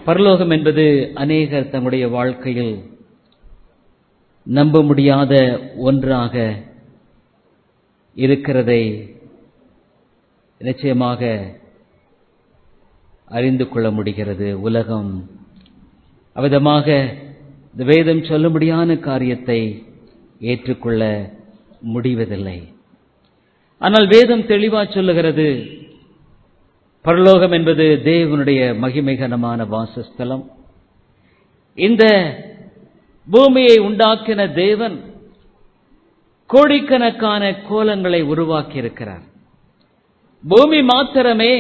பரலோகம் என்பது அநேகர் தங்களுடைய வாழ்க்கையில் நம்ப முடியாத ஒன்றாக இருக்கிறதை நிச்சயமாக அறிந்து கொள்ள முடிகிறது உலகம் அவ்விதமாக இந்த வேதம் சொல்லும்படியான காரியத்தை ஏற்றுக்கொள்ள முடிவதில்லை ஆனால் வேதம் தெளிவா சொல்லுகிறது பரலோகம் என்பது தேவனுடைய மகிமைகரமான வாசஸ்தலம் இந்த பூமியை உண்டாக்கின தேவன் கோடிக்கணக்கான கோலங்களை உருவாக்கி இருக்கிறார் பூமி மாத்திரமே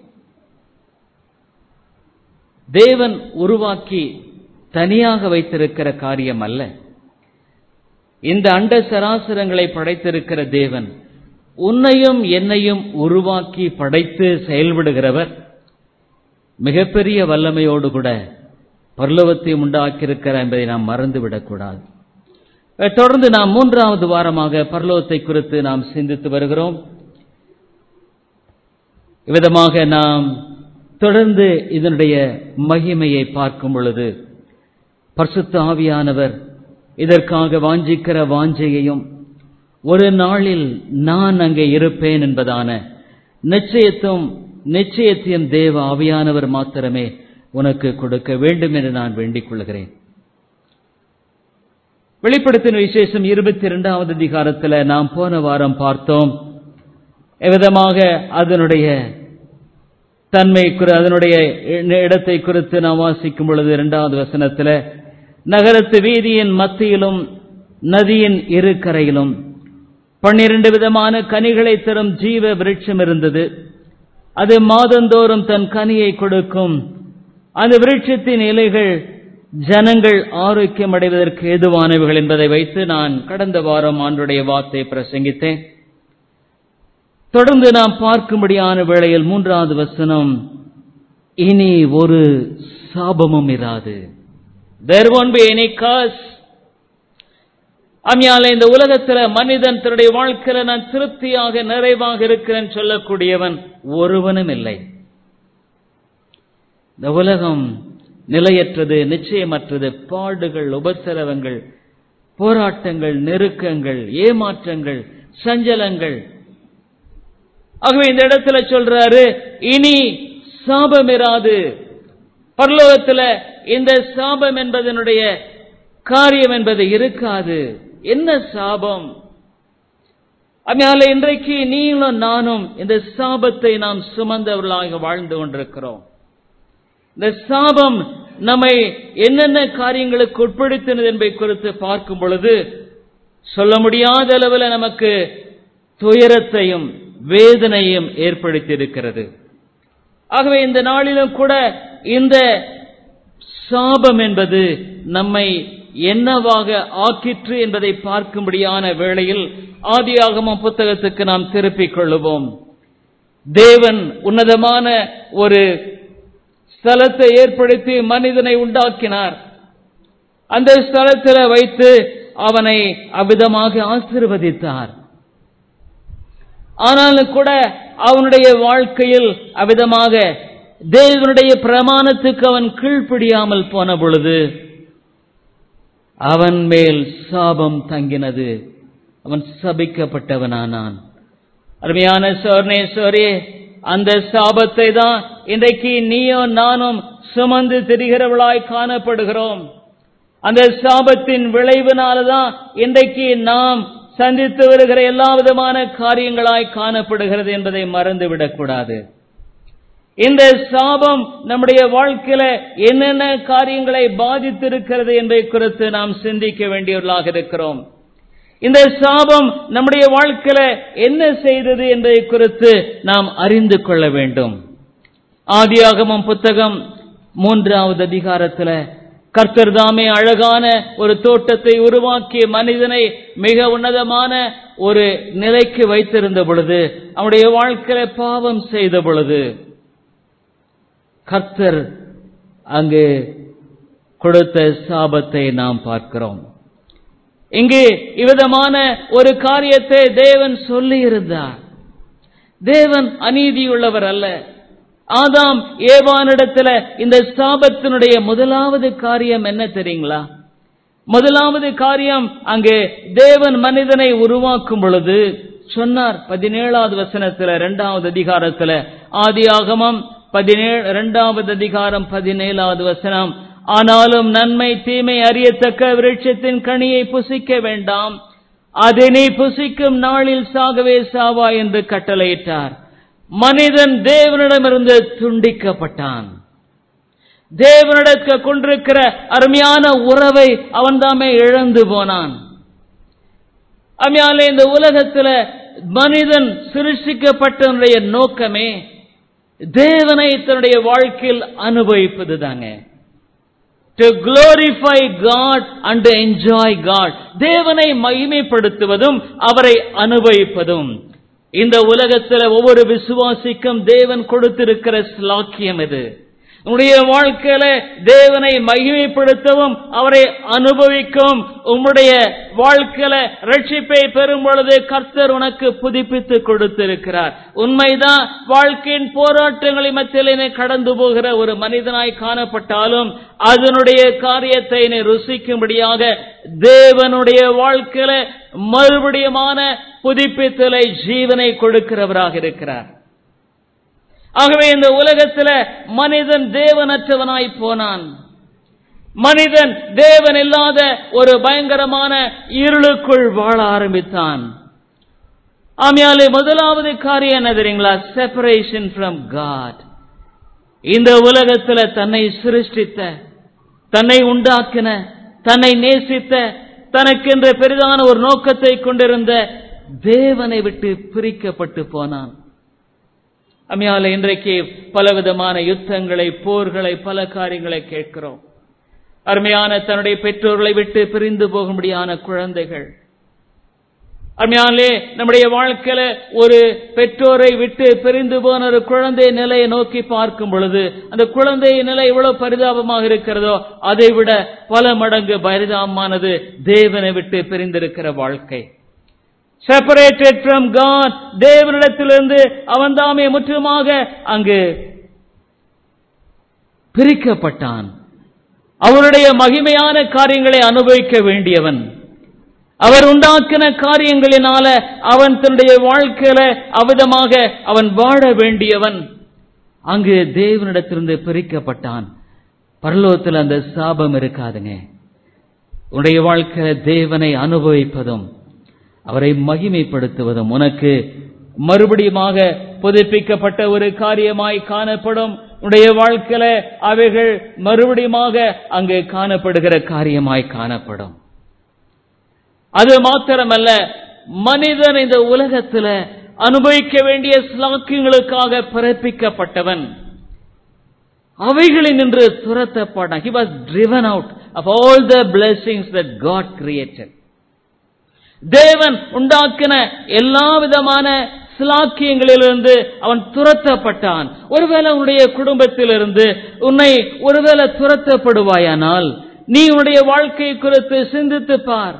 தேவன் உருவாக்கி தனியாக வைத்திருக்கிற காரியம் அல்ல இந்த அண்ட சராசரங்களை படைத்திருக்கிற தேவன் உன்னையும் என்னையும் உருவாக்கி படைத்து செயல்படுகிறவர் மிகப்பெரிய வல்லமையோடு கூட பரலோகத்தையும் உண்டாக்கியிருக்கிறார் என்பதை நாம் மறந்துவிடக்கூடாது தொடர்ந்து நாம் மூன்றாவது வாரமாக பரலோகத்தை குறித்து நாம் சிந்தித்து வருகிறோம் இவ்விதமாக நாம் தொடர்ந்து இதனுடைய மகிமையை பார்க்கும் பொழுது பரிசுத்த ஆவியானவர் இதற்காக வாஞ்சிக்கிற வாஞ்சையையும் ஒரு நாளில் நான் அங்கே இருப்பேன் என்பதான நிச்சயத்தும் நிச்சயத்தையும் தேவ ஆவியானவர் மாத்திரமே உனக்கு கொடுக்க வேண்டும் என்று நான் வேண்டிக் கொள்கிறேன் வெளிப்படுத்தின விசேஷம் இருபத்தி இரண்டாவது அதிகாரத்தில் நாம் போன வாரம் பார்த்தோம் எவ்விதமாக அதனுடைய தன்மை அதனுடைய இடத்தை குறித்து நாம் வாசிக்கும் பொழுது இரண்டாவது வசனத்தில் நகரத்து வீதியின் மத்தியிலும் நதியின் இரு கரையிலும் பன்னிரண்டு விதமான கனிகளை தரும் ஜீவ விருட்சம் இருந்தது அது மாதந்தோறும் தன் கனியை கொடுக்கும் அந்த விருட்சத்தின் இலைகள் ஜனங்கள் ஆரோக்கியம் அடைவதற்கு ஏதுவானவைகள் என்பதை வைத்து நான் கடந்த வாரம் ஆண்டுடைய வார்த்தை பிரசங்கித்தேன் தொடர்ந்து நாம் பார்க்கும்படியான வேளையில் மூன்றாவது வசனம் இனி ஒரு சாபமும் இராது there won't be any curse அம்மையால இந்த உலகத்துல மனிதன் தன்னுடைய வாழ்க்கையில நான் திருப்தியாக நிறைவாக இருக்கிறேன் சொல்லக்கூடியவன் ஒருவனும் இல்லை இந்த உலகம் நிலையற்றது நிச்சயமற்றது பாடுகள் உபத்திரவங்கள் போராட்டங்கள் நெருக்கங்கள் ஏமாற்றங்கள் சஞ்சலங்கள் ஆகவே இந்த இடத்துல சொல்றாரு இனி சாபம் இராது பரலோகத்துல இந்த சாபம் என்பதனுடைய காரியம் என்பது இருக்காது என்ன சாபம் அதனால இன்றைக்கு நீங்களும் நானும் இந்த சாபத்தை நாம் சுமந்தவர்களாக வாழ்ந்து கொண்டிருக்கிறோம் இந்த சாபம் நம்மை என்னென்ன காரியங்களுக்கு உட்படுத்தினது என்பதை குறித்து பார்க்கும் பொழுது சொல்ல முடியாத அளவில் நமக்கு துயரத்தையும் வேதனையும் ஏற்படுத்தி இருக்கிறது ஆகவே இந்த நாளிலும் கூட இந்த சாபம் என்பது நம்மை என்னவாக ஆக்கிற்று என்பதை பார்க்கும்படியான வேளையில் ஆதியாகம புத்தகத்துக்கு நாம் திருப்பிக் கொள்ளுவோம் தேவன் உன்னதமான ஒரு ஸ்தலத்தை ஏற்படுத்தி மனிதனை உண்டாக்கினார் அந்த ஸ்தலத்தில் வைத்து அவனை அவ்விதமாக ஆசிர்வதித்தார் ஆனாலும் கூட அவனுடைய வாழ்க்கையில் அவ்விதமாக தேவனுடைய பிரமாணத்துக்கு அவன் கீழ்ப்படியாமல் போன பொழுது அவன் மேல் சாபம் தங்கினது அவன் சபிக்கப்பட்டவனானான் அருமையான சோர்னே சோரே அந்த சாபத்தை தான் இன்றைக்கு நீயும் நானும் சுமந்து திரிகிறவளாய் காணப்படுகிறோம் அந்த சாபத்தின் விளைவினால்தான் இன்றைக்கு நாம் சந்தித்து வருகிற எல்லா விதமான காரியங்களாய் காணப்படுகிறது என்பதை மறந்துவிடக் கூடாது இந்த சாபம் நம்முடைய வாழ்க்கையில என்னென்ன காரியங்களை பாதித்திருக்கிறது என்பதை குறித்து நாம் சிந்திக்க வேண்டியவர்களாக இருக்கிறோம் இந்த சாபம் நம்முடைய வாழ்க்கையில என்ன செய்தது என்பதை குறித்து நாம் அறிந்து கொள்ள வேண்டும் ஆதியாகமம் புத்தகம் மூன்றாவது அதிகாரத்துல கர்த்தர் தாமே அழகான ஒரு தோட்டத்தை உருவாக்கிய மனிதனை மிக உன்னதமான ஒரு நிலைக்கு வைத்திருந்த பொழுது அவனுடைய வாழ்க்கையில பாவம் செய்த பொழுது கர்த்தர் அங்கு கொடுத்த சாபத்தை நாம் பார்க்கிறோம் இங்கு இவ்விதமான ஒரு காரியத்தை தேவன் சொல்லி இருந்தார் தேவன் அநீதியுள்ளவர் அல்ல ஆதாம் ஏவானிடத்துல இந்த சாபத்தினுடைய முதலாவது காரியம் என்ன தெரியுங்களா முதலாவது காரியம் அங்கே தேவன் மனிதனை உருவாக்கும் பொழுது சொன்னார் பதினேழாவது வசனத்துல இரண்டாவது அதிகாரத்துல ஆதியாகமம் பதினேழு இரண்டாவது அதிகாரம் பதினேழாவது வசனம் ஆனாலும் நன்மை தீமை அறியத்தக்க விருட்சத்தின் கனியை புசிக்க வேண்டாம் அதனை புசிக்கும் நாளில் சாகவே சாவா என்று கட்டளையிட்டார் மனிதன் தேவனிடமிருந்து துண்டிக்கப்பட்டான் தேவனிடத்தில் கொண்டிருக்கிற அருமையான உறவை அவன் தாமே இழந்து போனான் அருமையாலே இந்த உலகத்துல மனிதன் சிருஷ்டிக்கப்பட்டனுடைய நோக்கமே தேவனை தன்னுடைய வாழ்க்கையில் அனுபவிப்பது தாங்க to glorify God and enjoy God தேவனை மகிமைப்படுத்துவதும் அவரை அனுபவிப்பதும் இந்த உலகத்தில் ஒவ்வொரு விசுவாசிக்கும் தேவன் கொடுத்திருக்கிற ஸ்லாக்கியம் இது உன்னுடைய வாழ்க்கையில தேவனை மகிமைப்படுத்தவும் அவரை அனுபவிக்கும் உம்முடைய வாழ்க்கையில ரட்சிப்பை பெறும் பொழுது கர்த்தர் உனக்கு புதுப்பித்து கொடுத்திருக்கிறார் உண்மைதான் வாழ்க்கையின் போராட்டங்களின் மத்தியில் நீ கடந்து போகிற ஒரு மனிதனாய் காணப்பட்டாலும் அதனுடைய காரியத்தை நீ ருசிக்கும்படியாக தேவனுடைய வாழ்க்கையில மறுபடியுமான புதுப்பித்தலை ஜீவனை கொடுக்கிறவராக இருக்கிறார் ஆகவே இந்த உலகத்தில் மனிதன் தேவனற்றவனாய் போனான் மனிதன் தேவன் இல்லாத ஒரு பயங்கரமான இருளுக்குள் வாழ ஆரம்பித்தான் ஆமையாலே முதலாவது காரியம் என்ன தெரியுங்களா செப்பரேஷன் ஃப்ரம் காட் இந்த உலகத்தில் தன்னை சிருஷ்டித்த தன்னை உண்டாக்கின தன்னை நேசித்த தனக்கென்ற பெரிதான ஒரு நோக்கத்தை கொண்டிருந்த தேவனை விட்டு பிரிக்கப்பட்டு போனான் அம்மையால இன்றைக்கு பலவிதமான யுத்தங்களை போர்களை பல காரியங்களை கேட்கிறோம் அருமையான தன்னுடைய பெற்றோர்களை விட்டு பிரிந்து போகும்படியான குழந்தைகள் அருமையாலே நம்முடைய வாழ்க்கையில ஒரு பெற்றோரை விட்டு பிரிந்து போன ஒரு குழந்தை நிலையை நோக்கி பார்க்கும் பொழுது அந்த குழந்தை நிலை எவ்வளவு பரிதாபமாக இருக்கிறதோ அதை விட பல மடங்கு பரிதாபமானது தேவனை விட்டு பிரிந்திருக்கிற வாழ்க்கை செப்பரேட்டட் ஃப்ரம் காட் தேவனிடத்திலிருந்து அவன் தாமே முற்றுமாக அங்கு பிரிக்கப்பட்டான் அவருடைய மகிமையான காரியங்களை அனுபவிக்க வேண்டியவன் அவர் உண்டாக்கின காரியங்களினால அவன் தன்னுடைய வாழ்க்கையில அவிதமாக அவன் வாழ வேண்டியவன் அங்கு தேவனிடத்திலிருந்து பிரிக்கப்பட்டான் பரலோகத்தில் அந்த சாபம் இருக்காதுங்க உன்னுடைய வாழ்க்கையில தேவனை அனுபவிப்பதும் அவரை மகிமைப்படுத்துவதும் உனக்கு மறுபடியுமாக புதுப்பிக்கப்பட்ட ஒரு காரியமாய் காணப்படும் உடைய வாழ்க்கையில அவைகள் மறுபடியுமாக அங்கு காணப்படுகிற காரியமாய் காணப்படும் அது மாத்திரமல்ல மனிதன் இந்த உலகத்துல அனுபவிக்க வேண்டிய ஸ்லாக்கியங்களுக்காக பிறப்பிக்கப்பட்டவன் அவைகளில் நின்று துரத்தப்பட்டான் he was driven out of all the blessings that God created தேவன் உண்டாக்கின எல்லா விதமான சிலாக்கியங்களிலிருந்து அவன் துரத்தப்பட்டான் ஒருவேளை உன்னுடைய குடும்பத்திலிருந்து உன்னை ஒருவேளை துரத்தப்படுவாயானால் நீ உன்னுடைய வாழ்க்கை குறித்து சிந்தித்து பார்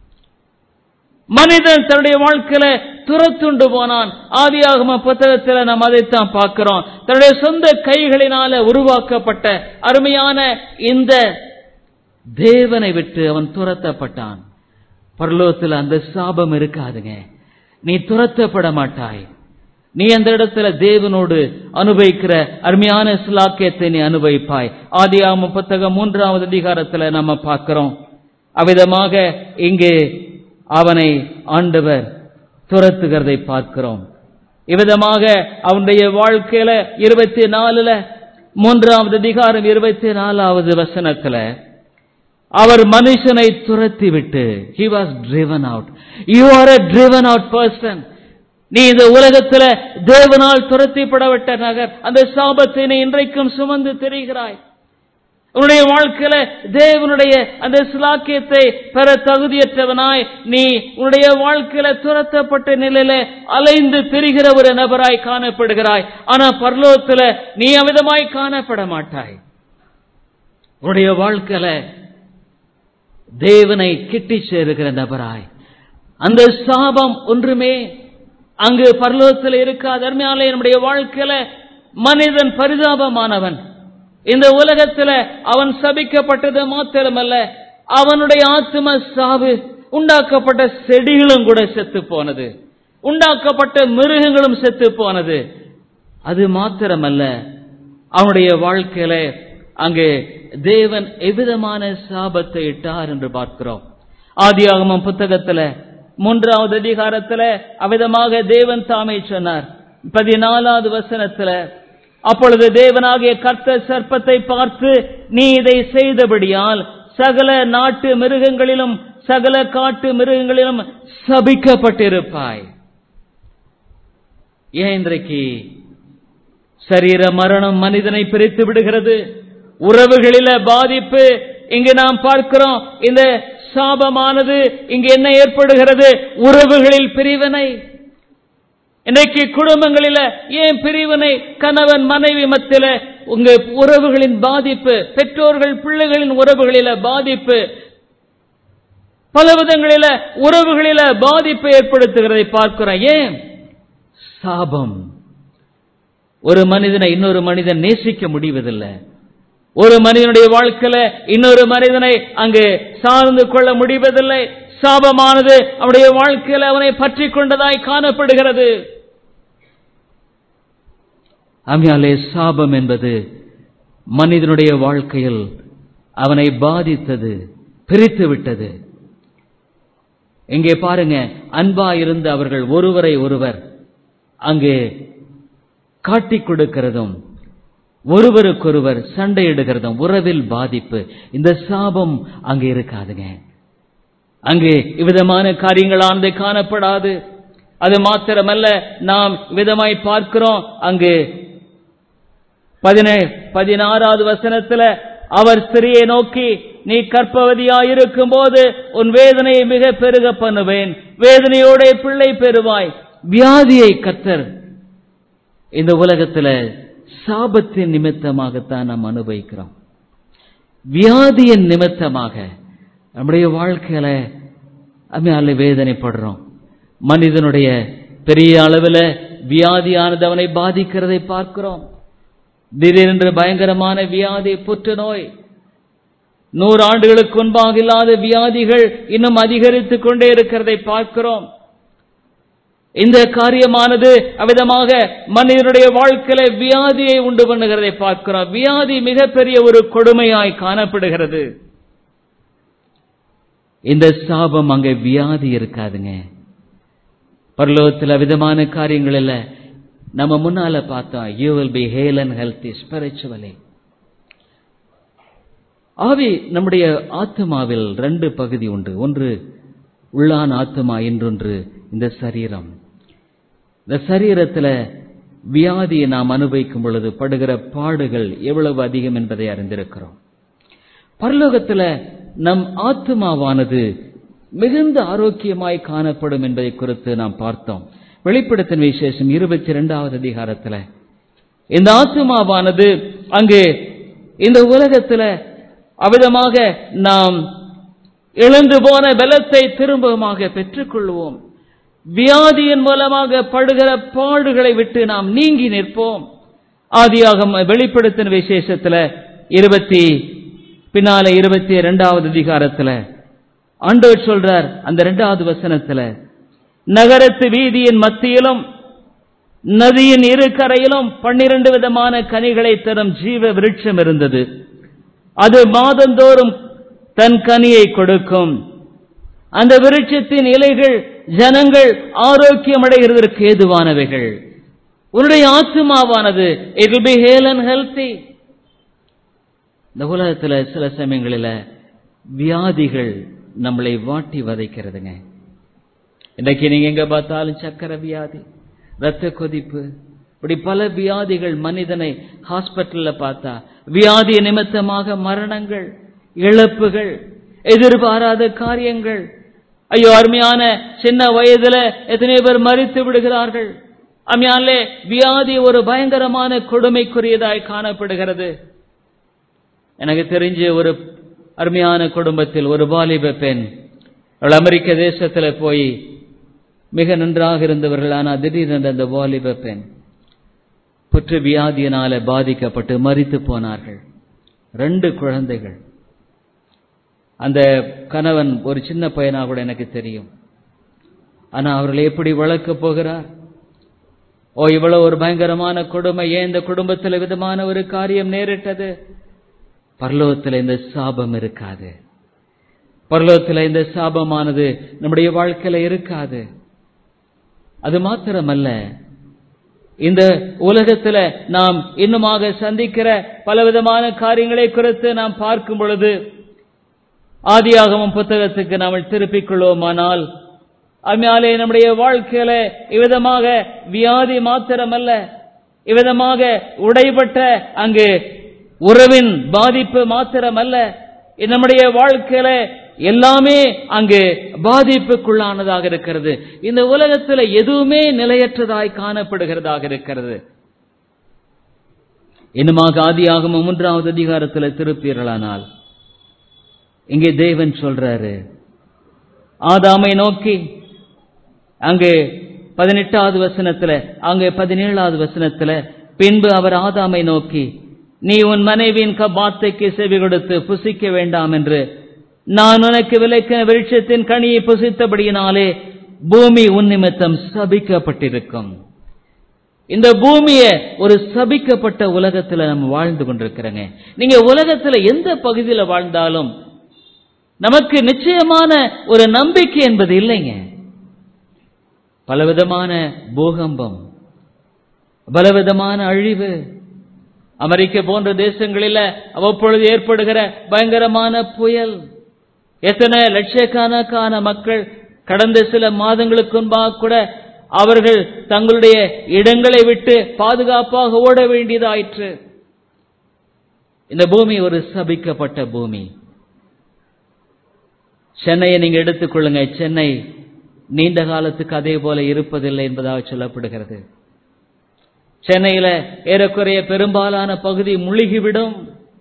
மனிதன் தன்னுடைய வாழ்க்கையில துரத்துண்டு போனான் ஆதியாகம புத்தகத்தில் நாம் அதைத்தான் பார்க்கிறோம் தன்னுடைய சொந்த கைகளினால உருவாக்கப்பட்ட அருமையான இந்த தேவனை விட்டு அவன் துரத்தப்பட்டான் பரலோகத்தில் அந்த சாபம் இருக்காதுங்க நீ துரத்தப்பட மாட்டாய் நீ அந்த இடத்துல தேவனோடு அனுபவிக்கிற அருமையான சிலாக்கியத்தை நீ அனுபவிப்பாய் ஆதியாம புத்தகம் மூன்றாவது அதிகாரத்துல நம்ம பார்க்கிறோம் அவ்விதமாக இங்கே அவனை ஆண்டவர் துரத்துகிறதை பார்க்கிறோம் இவ்விதமாக அவனுடைய வாழ்க்கையில இருபத்தி நாலுல மூன்றாவது அதிகாரம் இருபத்தி நாலாவது வசனத்துல அவர் மனுஷனை துரத்தி விட்டு he was driven out you are a driven out person நீ இந்த உலகத்துல தேவனால் துரத்திப்படவிட்ட நகர் அந்த சாபத்தை நீ இன்றைக்கும் சுமந்து தெரிகிறாய் உன்னுடைய வாழ்க்கையில தேவனுடைய அந்த சிலாக்கியத்தை பெற தகுதியற்றவனாய் நீ உன்னுடைய வாழ்க்கையில துரத்தப்பட்ட நிலையில அலைந்து திரிகிற ஒரு நபராய் காணப்படுகிறாய் ஆனா பரலோகத்துல நீ அவிதமாய் காணப்பட மாட்டாய் உன்னுடைய வாழ்க்கையில தேவனை கிட்டி சேருகிற நபராய் அந்த சாபம் ஒன்றுமே அங்கு பரலோகத்தில் இருக்காது அருமையாலே நம்முடைய வாழ்க்கையில மனிதன் பரிதாபமானவன் இந்த உலகத்துல அவன் சபிக்கப்பட்டது மாத்திரமல்ல அவனுடைய ஆத்ம சாவு உண்டாக்கப்பட்ட செடிகளும் கூட செத்து போனது உண்டாக்கப்பட்ட மிருகங்களும் செத்து போனது அது மாத்திரமல்ல அவனுடைய வாழ்க்கையில அங்கே தேவன் எவ்விதமான சாபத்தை இட்டார் என்று பார்க்கிறோம் ஆதியாகமம் புத்தகத்துல மூன்றாவது அதிகாரத்துல அவ்விதமாக தேவன் தாமே சொன்னார் பதினாலாவது வசனத்துல அப்பொழுது தேவனாகிய கர்த்தர் சர்ப்பத்தை பார்த்து நீ இதை செய்தபடியால் சகல நாட்டு மிருகங்களிலும் சகல காட்டு மிருகங்களிலும் சபிக்கப்பட்டிருப்பாய் ஏன் இன்றைக்கு சரீர மரணம் மனிதனை பிரித்து விடுகிறது உறவுகளில பாதிப்பு இங்கு நாம் பார்க்கிறோம் இந்த சாபமானது இங்கு என்ன ஏற்படுகிறது உறவுகளில் பிரிவினை இன்றைக்கு குடும்பங்களில ஏன் பிரிவினை கணவன் மனைவி மத்தியில உங்க உறவுகளின் பாதிப்பு பெற்றோர்கள் பிள்ளைகளின் உறவுகளில பாதிப்பு பல விதங்களில உறவுகளில பாதிப்பை ஏற்படுத்துகிறதை பார்க்கிறோம் ஏன் சாபம் ஒரு மனிதனை இன்னொரு மனிதன் நேசிக்க முடிவதில்லை ஒரு மனிதனுடைய வாழ்க்கையில இன்னொரு மனிதனை அங்கு சார்ந்து கொள்ள முடிவதில்லை சாபமானது அவனுடைய வாழ்க்கையில் அவனை பற்றி கொண்டதாய் காணப்படுகிறது அம்யாலே சாபம் என்பது மனிதனுடைய வாழ்க்கையில் அவனை பாதித்தது பிரித்து விட்டது இங்கே பாருங்க அன்பா இருந்த அவர்கள் ஒருவரை ஒருவர் அங்கே காட்டிக் கொடுக்கிறதும் ஒருவருக்கொருவர் சண்டையிடுகிறதும் உறவில் பாதிப்பு இந்த சாபம் அங்கே இருக்காதுங்க அங்கே இவ்விதமான காரியங்களானது காணப்படாது அது மாத்திரமல்ல நாம் விதமாய் பார்க்கிறோம் அங்கு பதினே பதினாறாவது வசனத்துல அவர் ஸ்திரியை நோக்கி நீ கற்பவதியாயிருக்கும் போது உன் வேதனையை மிக பெருக பண்ணுவேன் வேதனையோட பிள்ளை பெறுவாய் வியாதியை கத்தர் இந்த உலகத்துல சாபத்தின் நிமித்தமாகத்தான் நாம் அனுபவிக்கிறோம் வியாதியின் நிமித்தமாக நம்முடைய வாழ்க்கையில அம்மையால வேதனைப்படுறோம் மனிதனுடைய பெரிய அளவில் வியாதியானது அவனை பாதிக்கிறதை பார்க்கிறோம் திடீரென்று பயங்கரமான வியாதி புற்றுநோய் நூறு ஆண்டுகளுக்கு முன்பாக இல்லாத வியாதிகள் இன்னும் அதிகரித்துக் கொண்டே இருக்கிறதை பார்க்கிறோம் இந்த காரியமானது அவ்விதமாக மனிதனுடைய வாழ்க்கையில வியாதியை உண்டு பண்ணுகிறதை பார்க்கிறோம் வியாதி மிகப்பெரிய ஒரு கொடுமையாய் காணப்படுகிறது இந்த சாபம் அங்கே வியாதி இருக்காதுங்க பரலோகத்தில் விதமான காரியங்கள் இல்ல நம்ம முன்னால பார்த்தோம் you will be hale and healthy spiritually ஆவி நம்முடைய ஆத்மாவில் ரெண்டு பகுதி உண்டு ஒன்று உள்ளான் ஆத்மா என்றொன்று இந்த சரீரம் இந்த சரீரத்துல வியாதியை நாம் அனுபவிக்கும் பொழுது படுகிற பாடுகள் எவ்வளவு அதிகம் என்பதை அறிந்திருக்கிறோம் பரலோகத்துல நம் ஆத்மாவானது மிகுந்த ஆரோக்கியமாய் காணப்படும் என்பதை குறித்து நாம் பார்த்தோம் வெளிப்படுத்தின விசேஷம் இருபத்தி இரண்டாவது அதிகாரத்துல இந்த ஆத்மாவானது அங்கு இந்த உலகத்துல அவிதமாக நாம் இழந்து போன பலத்தை திரும்பமாக பெற்றுக்கொள்வோம் வியாதியின் மூலமாக படுகிற பாடுகளை விட்டு நாம் நீங்கி நிற்போம் ஆதியாக வெளிப்படுத்தின விசேஷத்துல இருபத்தி பின்னால இருபத்தி இரண்டாவது அதிகாரத்துல ஆண்டவர் சொல்றார் அந்த இரண்டாவது வசனத்துல நகரத்து வீதியின் மத்தியிலும் நதியின் இரு கரையிலும் பன்னிரண்டு விதமான கனிகளை தரும் ஜீவ விருட்சம் இருந்தது அது மாதந்தோறும் தன் கனியை கொடுக்கும் அந்த விருட்சத்தின் இலைகள் ஜனங்கள் ஆரோக்கியம் அடைகிறதற்கு ஏதுவானவைகள் உன்னுடைய ஆத்மாவானது it will be hale and healthy இந்த உலகத்துல சில சமயங்களில் வியாதிகள் நம்மளை வாட்டி வதைக்கிறதுங்க இன்னைக்கு நீங்க எங்க பார்த்தாலும் சக்கரை வியாதி ரத்த கொதிப்பு இப்படி பல வியாதிகள் மனிதனை ஹாஸ்பிட்டல்ல பார்த்தா வியாதி நிமித்தமாக மரணங்கள் இழப்புகள் எதிர்பாராத காரியங்கள் ஐயோ அருமையான சின்ன வயதுல எத்தனை பேர் மறித்து விடுகிறார்கள் அம்மையாலே வியாதி ஒரு பயங்கரமான கொடுமைக்குரியதாய் காணப்படுகிறது எனக்கு தெரிஞ்ச ஒரு அருமையான குடும்பத்தில் ஒரு வாலிப பெண் அவள் அமெரிக்க தேசத்துல போய் மிக நன்றாக இருந்தவர்கள் ஆனால் திடீரென்று அந்த வாலிப பெண் புற்று வியாதியினால பாதிக்கப்பட்டு மரித்து போனார்கள் ரெண்டு குழந்தைகள் அந்த கணவன் ஒரு சின்ன பையனா கூட எனக்கு தெரியும் ஆனா அவர்களை எப்படி வளர்க்கப் போகிறார் ஓ இவ்வளவு ஒரு பயங்கரமான கொடுமை ஏன் இந்த குடும்பத்தில் விதமான ஒரு காரியம் நேரிட்டது பரலோகத்தில் இந்த சாபம் இருக்காது பரலோகத்தில் இந்த சாபமானது நம்முடைய வாழ்க்கையில இருக்காது அது மாத்திரமல்ல இந்த உலகத்துல நாம் இன்னுமாக சந்திக்கிற பலவிதமான காரியங்களை குறித்து நாம் பார்க்கும் பொழுது ஆதியாகமம் புத்தகத்துக்கு நாம் திருப்பிக் கொள்வோமானால் அதனாலே நம்முடைய வாழ்க்கையில இவ்விதமாக வியாதி மாத்திரமல்ல இவ்விதமாக உடைபட்ட அங்கு உறவின் பாதிப்பு மாத்திரமல்ல நம்முடைய வாழ்க்கையில எல்லாமே அங்கு பாதிப்புக்குள்ளானதாக இருக்கிறது இந்த உலகத்தில் எதுவுமே நிலையற்றதாய் காணப்படுகிறதாக இருக்கிறது இன்னுமாக ஆதியாகம மூன்றாவது அதிகாரத்தில் திருப்பீர்களானால் இங்கே தேவன் சொல்றாரு ஆதாமை நோக்கி அங்கு பதினெட்டாவது வசனத்துல அங்கு பதினேழாவது வசனத்துல பின்பு அவர் ஆதாமை நோக்கி நீ உன் மனைவியின் வார்த்தைக்கு செவி கொடுத்து புசிக்க வேண்டாம் என்று நான் உனக்கு விலைக்க விருட்சத்தின் கனியை புசித்தபடியினாலே பூமி உன் நிமித்தம் சபிக்கப்பட்டிருக்கும் இந்த பூமிய ஒரு சபிக்கப்பட்ட உலகத்துல நம்ம வாழ்ந்து கொண்டிருக்கிறோங்க நீங்க உலகத்துல எந்த பகுதியில வாழ்ந்தாலும் நமக்கு நிச்சயமான ஒரு நம்பிக்கை என்பது இல்லைங்க பலவிதமான பூகம்பம் பலவிதமான அழிவு அமெரிக்க போன்ற தேசங்களில் அவ்வப்பொழுது ஏற்படுகிற பயங்கரமான புயல் எத்தனை லட்சக்கணக்கான மக்கள் கடந்த சில மாதங்களுக்கு முன்பாக கூட அவர்கள் தங்களுடைய இடங்களை விட்டு பாதுகாப்பாக ஓட வேண்டியதாயிற்று இந்த பூமி ஒரு சபிக்கப்பட்ட பூமி சென்னையை நீங்க எடுத்துக்கொள்ளுங்க சென்னை நீண்ட காலத்துக்கு அதே போல இருப்பதில்லை என்பதாக சொல்லப்படுகிறது சென்னையில ஏறக்குறைய பெரும்பாலான பகுதி முழுகிவிடும்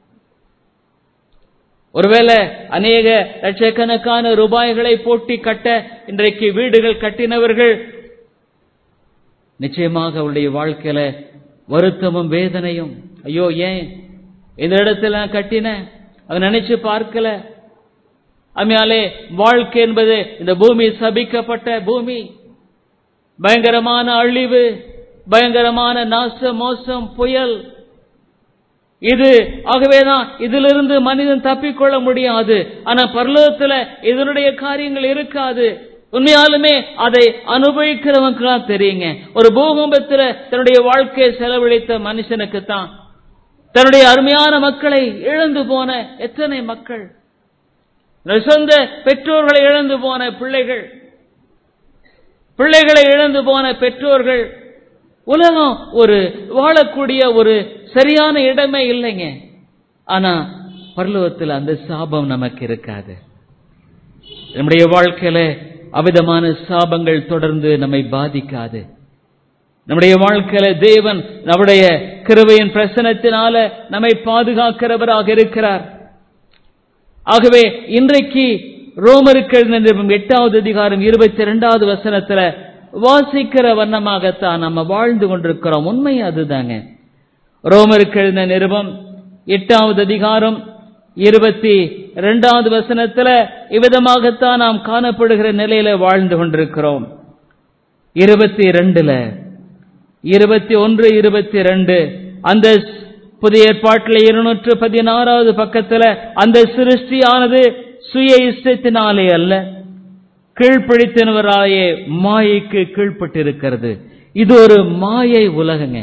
ஒருவேளை அநேக லட்சக்கணக்கான ரூபாய்களை போட்டி கட்ட இன்றைக்கு வீடுகள் கட்டினவர்கள் நிச்சயமாக அவருடைய வாழ்க்கையில வருத்தமும் வேதனையும் ஐயோ ஏன் இந்த இடத்துல நான் கட்டினேன் அதை நினைச்சு பார்க்கல அம்மையாலே வாழ்க்கை என்பது இந்த பூமி சபிக்கப்பட்ட பூமி பயங்கரமான அழிவு பயங்கரமான நாச மோசம் புயல் இது ஆகவேதான் இதிலிருந்து மனிதன் தப்பிக்கொள்ள முடியாது ஆனா பரலோகத்துல இதனுடைய காரியங்கள் இருக்காது உண்மையாலுமே அதை அனுபவிக்கிறவங்க தான் தெரியுங்க ஒரு பூகம்பத்துல தன்னுடைய வாழ்க்கையை செலவழித்த மனுஷனுக்கு தான் தன்னுடைய அருமையான மக்களை இழந்து போன எத்தனை மக்கள் சொந்த பெற்றோர்களை இழந்து போன பிள்ளைகள் பிள்ளைகளை இழந்து போன பெற்றோர்கள் உலகம் ஒரு வாழக்கூடிய ஒரு சரியான இடமே இல்லைங்க ஆனா பரலோகத்தில் அந்த சாபம் நமக்கு இருக்காது நம்முடைய வாழ்க்கையில அவிதமான சாபங்கள் தொடர்ந்து நம்மை பாதிக்காது நம்முடைய வாழ்க்கையில தேவன் நம்முடைய கிருபையின் பிரசனத்தினால நம்மை பாதுகாக்கிறவராக இருக்கிறார் ஆகவே இன்றைக்கு ரோமருக்கு எழுதின எட்டாவது அதிகாரம் இருபத்தி இரண்டாவது வசனத்துல வாசிக்கிற வண்ணமாகத்தான் நம்ம வாழ்ந்து கொண்டிருக்கிறோம் உண்மை அதுதாங்க ரோமருக்கு எழுதின நிருபம் எட்டாவது அதிகாரம் இருபத்தி இரண்டாவது வசனத்துல இவ்விதமாகத்தான் நாம் காணப்படுகிற நிலையில வாழ்ந்து கொண்டிருக்கிறோம் இருபத்தி ரெண்டுல இருபத்தி ஒன்று இருபத்தி ரெண்டு அந்த புதிய ஏற்பாட்டில் இருநூற்று பதினாறாவது பக்கத்துல அந்த சிருஷ்டியானது சுய இஷ்டத்தினாலே அல்ல கீழ்ப்பிடித்தினவராயே மாயைக்கு கீழ்ப்பட்டிருக்கிறது இது ஒரு மாயை உலகங்க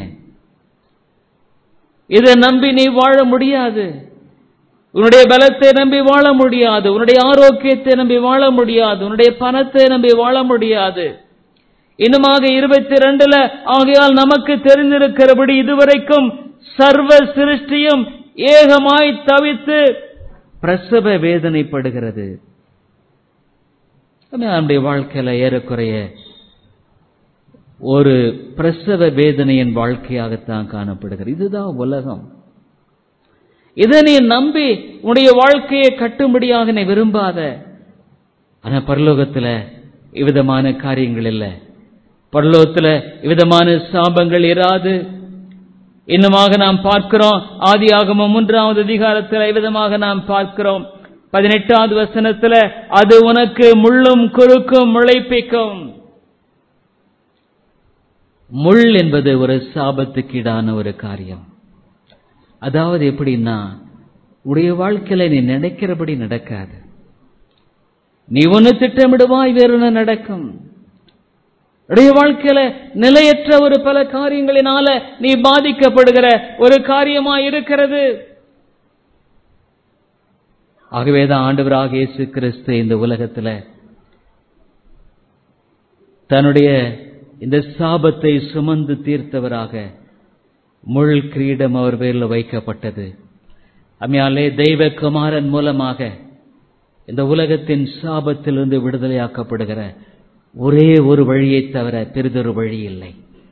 இதை நம்பி நீ வாழ முடியாது உன்னுடைய பலத்தை நம்பி வாழ முடியாது உன்னுடைய ஆரோக்கியத்தை நம்பி வாழ முடியாது உன்னுடைய பணத்தை நம்பி வாழ முடியாது இன்னுமாக இருபத்தி ரெண்டுல ஆகையால் நமக்கு தெரிந்திருக்கிறபடி இதுவரைக்கும் சர்வ சிருஷ்டியும் ஏகமாய் தவித்து பிரசவ வேதனைப்படுகிறது நம்முடைய வாழ்க்கையில ஏறக்குறைய ஒரு பிரசவ வேதனையின் வாழ்க்கையாகத்தான் காணப்படுகிறது இதுதான் உலகம் இதை நீ நம்பி உன்னுடைய வாழ்க்கையை கட்டும்படியாக நீ விரும்பாத ஆனா பரலோகத்துல இவ்விதமான காரியங்கள் இல்லை பரலோகத்துல இவ்விதமான சாபங்கள் இராது இன்னுமாக நாம் பார்க்கிறோம் ஆதியாகமம் மூன்றாவது அதிகாரத்தில் விதமாக நாம் பார்க்கிறோம் பதினெட்டாவது வசனத்துல அது உனக்கு முள்ளும் குறுக்கும் முளைப்பிக்கும் முள் என்பது ஒரு சாபத்துக்கீடான ஒரு காரியம் அதாவது எப்படின்னா உடைய வாழ்க்கையில நீ நினைக்கிறபடி நடக்காது நீ ஒன்னு திட்டமிடுவாய் வேறொன்னு நடக்கும் உடைய வாழ்க்கையில நிலையற்ற ஒரு பல காரியங்களினால நீ பாதிக்கப்படுகிற ஒரு காரியமா இருக்கிறது ஆகவேதான் ஆண்டவராக இயேசு கிறிஸ்து இந்த உலகத்துல தன்னுடைய இந்த சாபத்தை சுமந்து தீர்த்தவராக முள் கிரீடம் அவர் பேரில் வைக்கப்பட்டது அம்மையாலே தெய்வ குமாரன் மூலமாக இந்த உலகத்தின் சாபத்திலிருந்து விடுதலையாக்கப்படுகிற ஒரே ஒரு வழியை தவிர பெரிதொரு வழி இல்லை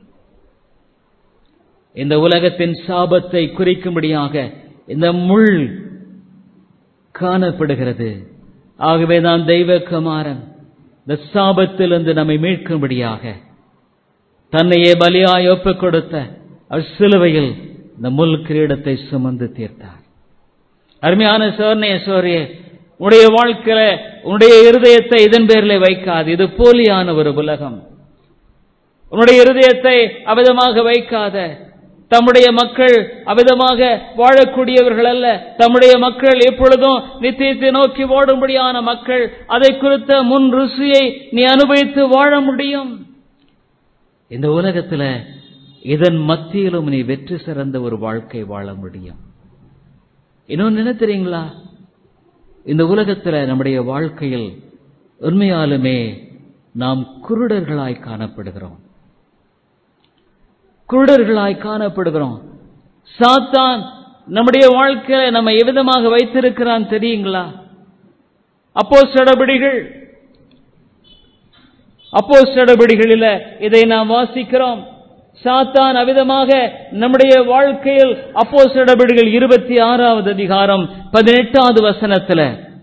இந்த உலகத்தின் சாபத்தை குறிக்கும்படியாக இந்த முள் காணப்படுகிறது ஆகவே தான் தெய்வ குமாரன் இந்த சாபத்திலிருந்து நம்மை மீட்கும்படியாக தன்னையே பலியாய் ஒப்புக் கொடுத்த அவர் சிலுவையில் இந்த முள் கிரீடத்தை சுமந்து தீர்த்தார் அருமையான சோர்ணைய சோரிய உன்னுடைய வாழ்க்கையில உன்னுடைய இருதயத்தை இதன் பேரில் வைக்காது இது போலியான ஒரு உலகம் உன்னுடைய இருதயத்தை அவிதமாக வைக்காத தம்முடைய மக்கள் அவிதமாக வாழக்கூடியவர்கள் அல்ல தம்முடைய மக்கள் எப்பொழுதும் நித்தியத்தை நோக்கி ஓடும்படியான மக்கள் அதை குறித்த முன் ருசியை நீ அனுபவித்து வாழ முடியும் இந்த உலகத்துல இதன் மத்தியிலும் நீ வெற்றி சிறந்த ஒரு வாழ்க்கை வாழ முடியும் இன்னொன்னு என்ன தெரியுங்களா இந்த உலகத்துல நம்முடைய வாழ்க்கையில் உண்மையாலுமே நாம் குருடர்களாய் காணப்படுகிறோம் குருடர்களாய் காணப்படுகிறோம் சாத்தான் நம்முடைய வாழ்க்கையில நம்ம எவ்விதமாக வைத்திருக்கிறான் தெரியுங்களா அப்போ சடபடிகள் அப்போ சடபடிகளில இதை நாம் வாசிக்கிறோம் சாத்தான் அவிதமாக நம்முடைய வாழ்க்கையில் அப்போ சடபடிகள் இருபத்தி ஆறாவது அதிகாரம் பதினெட்டாவது வசனத்துல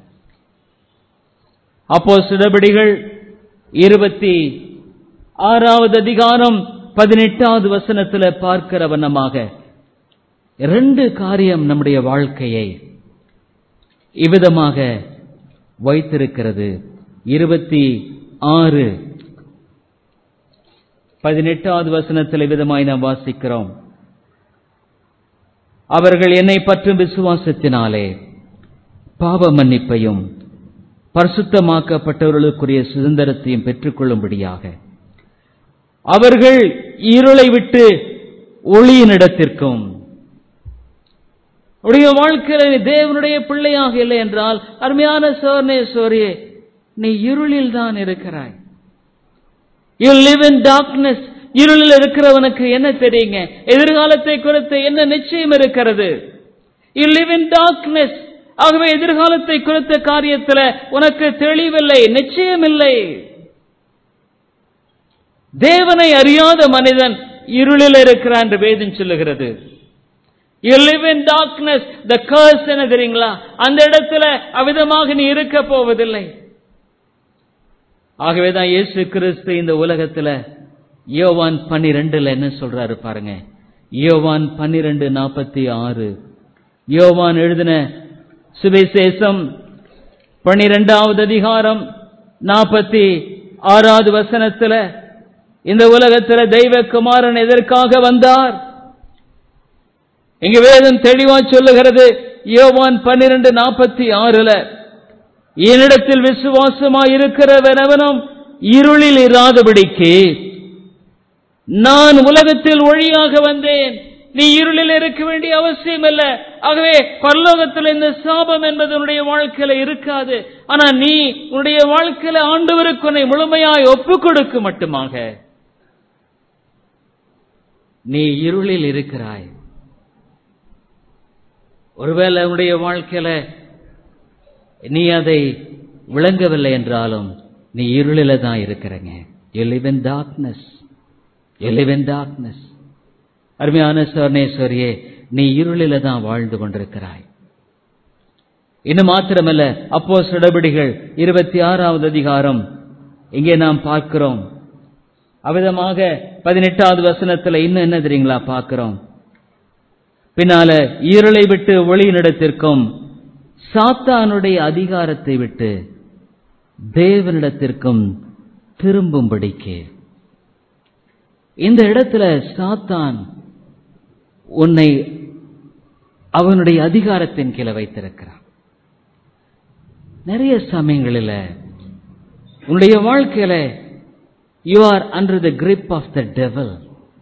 அப்போ சிடபடிகள் இருபத்தி ஆறாவது அதிகாரம் பதினெட்டாவது வசனத்துல பார்க்கிற வண்ணமாக ரெண்டு காரியம் நம்முடைய வாழ்க்கையை இவ்விதமாக வைத்திருக்கிறது இருபத்தி ஆறு பதினெட்டாவது வசனத்தில் விதமாய் நாம் வாசிக்கிறோம் அவர்கள் என்னை பற்றும் விசுவாசத்தினாலே பாவ மன்னிப்பையும் பரிசுத்தமாக்கப்பட்டவர்களுக்குரிய சுதந்திரத்தையும் பெற்றுக்கொள்ளும்படியாக அவர்கள் இருளை விட்டு ஒளியினிடத்திற்கும் உடைய வாழ்க்கையில நீ தேவனுடைய பிள்ளையாக இல்லை என்றால் அருமையான சோர்னே சோரியே நீ இருளில் தான் இருக்கிறாய் யூ லிவ் இன் டார்க்னஸ் இருளில் இருக்கிறவனுக்கு என்ன தெரியுங்க எதிர்காலத்தை குறித்து என்ன நிச்சயம் இருக்கிறது யூ லிவ் இன் டார்க்னஸ் ஆகவே எதிர்காலத்தை குறித்த காரியத்தில் உனக்கு தெளிவில்லை நிச்சயம் இல்லை தேவனை அறியாத மனிதன் இருளில் இருக்கிறான் என்று வேதம் சொல்லுகிறது you live in darkness the curse என்ன தெரியுங்களா அந்த இடத்துல அவிதமாக நீ இருக்க போவதில்லை ஆகவேதான் இயேசு கிறிஸ்து இந்த உலகத்துல யோவான் பன்னிரெண்டுல என்ன சொல்றாரு பாருங்க யோவான் பன்னிரெண்டு நாற்பத்தி ஆறு யோவான் எழுதின சுவிசேஷம் பன்னிரெண்டாவது அதிகாரம் நாற்பத்தி ஆறாவது வசனத்துல இந்த உலகத்துல தெய்வ குமாரன் எதற்காக வந்தார் இங்க வேதம் தெளிவா சொல்லுகிறது யோவான் பன்னிரண்டு நாற்பத்தி ஆறுல என்னிடத்தில் விசுவாசமாய் இருக்கிறவனவனும் இருளில் இராதபடிக்கு நான் உலகத்தில் ஒளியாக வந்தேன் நீ இருளில் இருக்க வேண்டிய அவசியம் இல்ல ஆகவே பரலோகத்தில் இந்த சாபம் என்பது உன்னுடைய வாழ்க்கையில இருக்காது ஆனா நீ உன்னுடைய வாழ்க்கையில ஆண்டவருக்கு உன்னை முழுமையாய் ஒப்புக் கொடுக்க மட்டுமாக நீ இருளில் இருக்கிறாய் ஒருவேளை உன்னுடைய வாழ்க்கையில நீ அதை விளங்கவில்லை என்றாலும் நீ இருளில தான் இருக்கிறங்க you live in darkness you live in darkness அருமையான சோர்ணேஸ்வரியே நீ இருளில தான் வாழ்ந்து கொண்டிருக்கிறாய் இன்னும் மாத்திரமல்ல அப்போ சுடபிடிகள் இருபத்தி ஆறாவது அதிகாரம் இங்கே நாம் பார்க்கிறோம் அவிதமாக பதினெட்டாவது வசனத்துல இன்னும் என்ன தெரியுங்களா பார்க்கிறோம் பின்னால இருளை விட்டு ஒளியினிடத்திற்கும் சாத்தானுடைய அதிகாரத்தை விட்டு தேவனிடத்திற்கும் திரும்பும்படிக்கு இந்த இடத்துல சாத்தான் உன்னை அவனுடைய அதிகாரத்தின் கீழே வைத்திருக்கிறான் நிறைய சமயங்களில் உன்னுடைய வாழ்க்கையில you are under the grip of the devil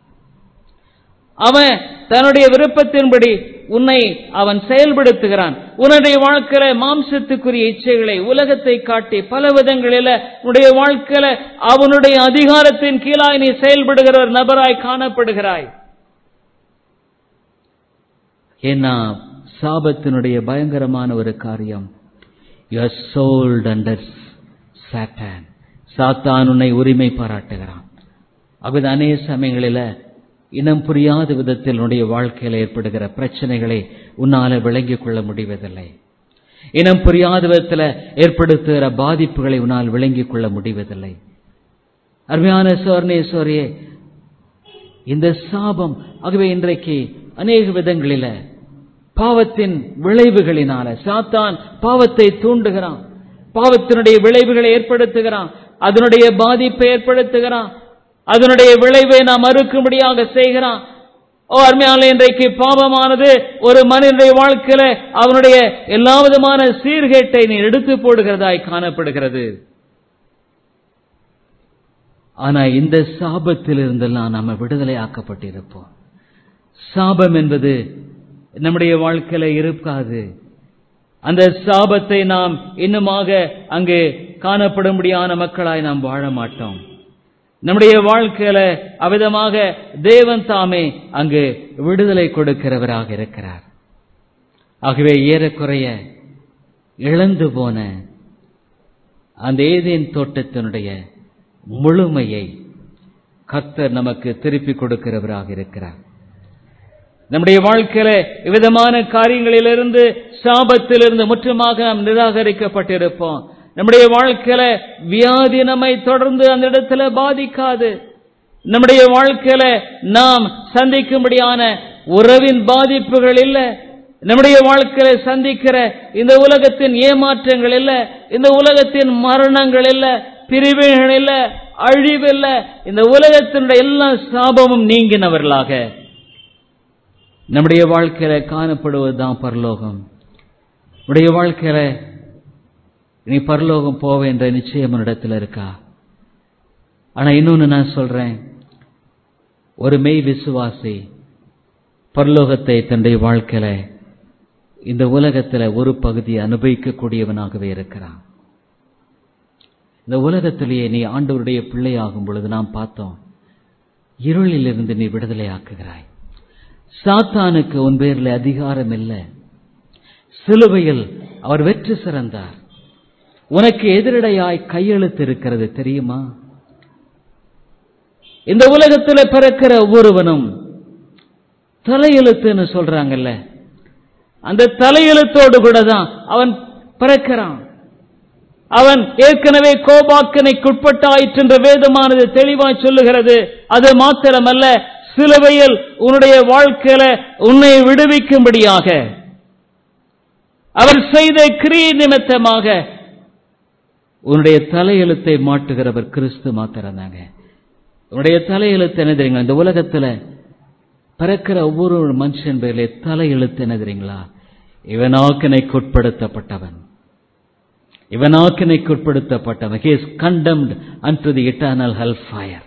அவன் தன்னுடைய விருப்பத்தின்படி உன்னை அவன் செயல்படுத்துகிறான் உன்னுடைய வாழ்க்கையில மாம்சத்துக்குரிய இச்சைகளை உலகத்தை காட்டி பல விதங்களில உன்னுடைய வாழ்க்கையில அவனுடைய அதிகாரத்தின் கீழாய் நீ செயல்படுகிற ஒரு நபராய் காணப்படுகிறாய் ஏன்னா சாபத்தினுடைய பயங்கரமான ஒரு காரியம் யூ ஆர் சோல்ட் அண்டர் சாத்தான் சாத்தான் உன்னை உரிமை பாராட்டுகிறான் அது அநேக சமயங்களில் இனம் புரியாத விதத்தில் உன்னுடைய வாழ்க்கையில் ஏற்படுகிற பிரச்சனைகளை உன்னால விளங்கிக் கொள்ள முடிவதில்லை இனம் புரியாத விதத்தில் ஏற்படுத்துகிற பாதிப்புகளை உன்னால் விளங்கிக் கொள்ள முடிவதில்லை அருமையான சோர்ணேஸ்வரியே இந்த சாபம் ஆகவே இன்றைக்கு அநேக விதங்களில பாவத்தின் விளைவுகளினால சாத்தான் பாவத்தை தூண்டுகிறான் பாவத்தினுடைய விளைவுகளை ஏற்படுத்துகிறான் அதனுடைய பாதிப்பை ஏற்படுத்துகிறான் அதனுடைய விளைவை நாம் மறுக்கும்படியாக செய்கிறான் ஓ அருமையான இன்றைக்கு பாவமானது ஒரு மனிதனுடைய வாழ்க்கையில அவனுடைய எல்லா விதமான சீர்கேட்டை நீ எடுத்து போடுகிறதாய் காணப்படுகிறது ஆனா இந்த சாபத்தில் இருந்தெல்லாம் நாம விடுதலை ஆக்கப்பட்டிருப்போம் சாபம் என்பது நம்முடைய வாழ்க்கையில இருக்காது அந்த சாபத்தை நாம் இன்னுமாக அங்கு காணப்படும்படியான மக்களாய் நாம் வாழ மாட்டோம் நம்முடைய வாழ்க்கையில அவிதமாக தேவன் தாமே அங்கு விடுதலை கொடுக்கிறவராக இருக்கிறார் ஆகவே ஏறக்குறைய இழந்து போன அந்த ஏதேன் தோட்டத்தினுடைய முழுமையை கர்த்தர் நமக்கு திருப்பி கொடுக்கிறவராக இருக்கிறார் நம்முடைய வாழ்க்கையில விதமான காரியங்களிலிருந்து சாபத்திலிருந்து முற்றுமாக நாம் நிராகரிக்கப்பட்டிருப்போம் நம்முடைய வாழ்க்கையில வியாதி நம்மை தொடர்ந்து அந்த இடத்துல பாதிக்காது நம்முடைய வாழ்க்கையில நாம் சந்திக்கும்படியான உறவின் பாதிப்புகள் இல்ல நம்முடைய வாழ்க்கையில சந்திக்கிற இந்த உலகத்தின் ஏமாற்றங்கள் இல்ல இந்த உலகத்தின் மரணங்கள் இல்ல பிரிவுகள் இல்ல அழிவு இல்ல இந்த உலகத்தினுடைய எல்லா சாபமும் நீங்கினவர்களாக நம்முடைய வாழ்க்கையில காணப்படுவதுதான் பரலோகம் உடைய வாழ்க்கையில நீ பரலோகம் போவ என்ற நிச்சயம் இடத்துல இருக்கா ஆனா இன்னொன்னு நான் சொல்றேன் ஒரு மெய் விசுவாசி பரலோகத்தை தன்னுடைய வாழ்க்கையில இந்த உலகத்துல ஒரு பகுதியை அனுபவிக்கக்கூடியவனாகவே இருக்கிறான் இந்த உலகத்திலேயே நீ ஆண்டவருடைய பிள்ளையாகும் பொழுது நாம் பார்த்தோம் இருளிலிருந்து நீ விடுதலை ஆக்குகிறாய் சாத்தானுக்கு உன் பேரில் அதிகாரம் இல்லை சிலுவையில் அவர் வெற்றி சிறந்தார் உனக்கு எதிரடையாய் கையெழுத்து இருக்கிறது தெரியுமா இந்த உலகத்தில் பிறக்கிற ஒவ்வொருவனும் தலையெழுத்துன்னு சொல்றாங்கல்ல அந்த தலையெழுத்தோடு கூட தான் அவன் பிறக்கிறான் அவன் ஏற்கனவே கோபாக்கனைக்குட்பட்டாயிற்று என்ற வேதமானது தெளிவாய் சொல்லுகிறது அது மாத்திரமல்ல சிலுவையில் உன்னுடைய வாழ்க்கையில உன்னை விடுவிக்கும்படியாக அவர் செய்த கிரிய நிமித்தமாக உன்னுடைய தலையெழுத்தை மாட்டுகிறவர் கிறிஸ்து மாத்திரந்தாங்க உன்னுடைய தலையெழுத்து என்ன தெரியுங்களா இந்த உலகத்துல பிறக்கிற ஒவ்வொரு மனுஷன் பேர்ல தலையெழுத்து என்ன தெரியுங்களா இவனாக்கினைக்குட்படுத்தப்பட்டவன் இவனாக்கினைக்குட்படுத்தப்பட்டவன் he is condemned unto the eternal hell fire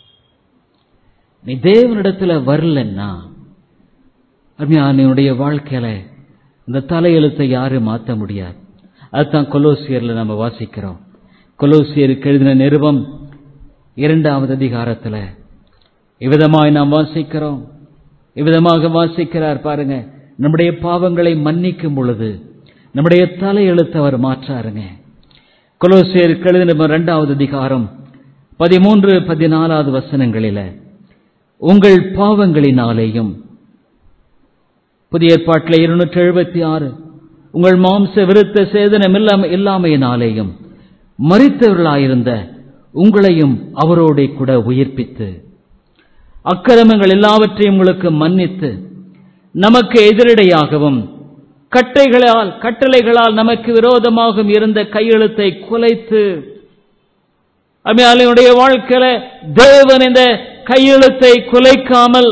நீ தேவனிடத்துல வரலன்னா அருமையானுடைய வாழ்க்கையில இந்த தலையெழுத்தை யாரும் மாற்ற முடியாது அதுதான் கொலோசியர்ல நம்ம வாசிக்கிறோம் கொலோசியருக்கு எழுதின நிருபம் இரண்டாவது அதிகாரத்துல இவ்விதமாய் நாம் வாசிக்கிறோம் இவ்விதமாக வாசிக்கிறார் பாருங்க நம்முடைய பாவங்களை மன்னிக்கும் பொழுது நம்முடைய தலையெழுத்து அவர் மாற்றாருங்க கொலோசியருக்கு எழுதின இரண்டாவது அதிகாரம் பதிமூன்று பதினாலாவது வசனங்களில உங்கள் பாவங்களினாலேயும் புதிய ஏற்பாட்டில் இருநூற்றி எழுபத்தி ஆறு உங்கள் மாம்ச விருத்த சேதனம் இல்லாமையினாலேயும் மறித்தவர்களாயிருந்த உங்களையும் அவரோட கூட உயிர்ப்பித்து அக்கிரமங்கள் எல்லாவற்றையும் உங்களுக்கு மன்னித்து நமக்கு எதிரடையாகவும் கட்டைகளால் கட்டளைகளால் நமக்கு விரோதமாகவும் இருந்த கையெழுத்தை குலைத்து அம்மையாளுடைய வாழ்க்கையில தேவன் இந்த கையெழுத்தை குலைக்காமல்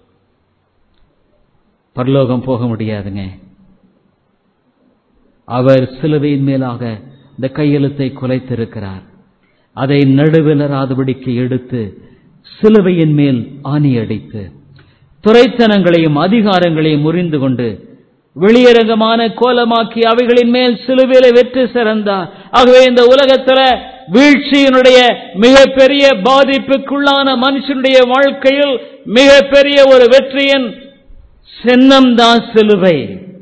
பரலோகம் போக முடியாதுங்க அவர் சிலுவையின் மேலாக இந்த கையெழுத்தை குலைத்திருக்கிறார் அதை நடுவிலராதபடிக்கு எடுத்து சிலுவையின் மேல் ஆணி அடித்து துறைத்தனங்களையும் அதிகாரங்களையும் முறிந்து கொண்டு வெளியரங்கமான கோலமாக்கி அவைகளின் மேல் சிலுவையில வெற்றி சிறந்தார் ஆகவே இந்த உலகத்துல வீழ்ச்சியினுடைய மிகப்பெரிய பாதிப்புக்குள்ளான மனுஷனுடைய வாழ்க்கையில் மிகப்பெரிய ஒரு வெற்றியின் சின்னம்தான் சிலுவை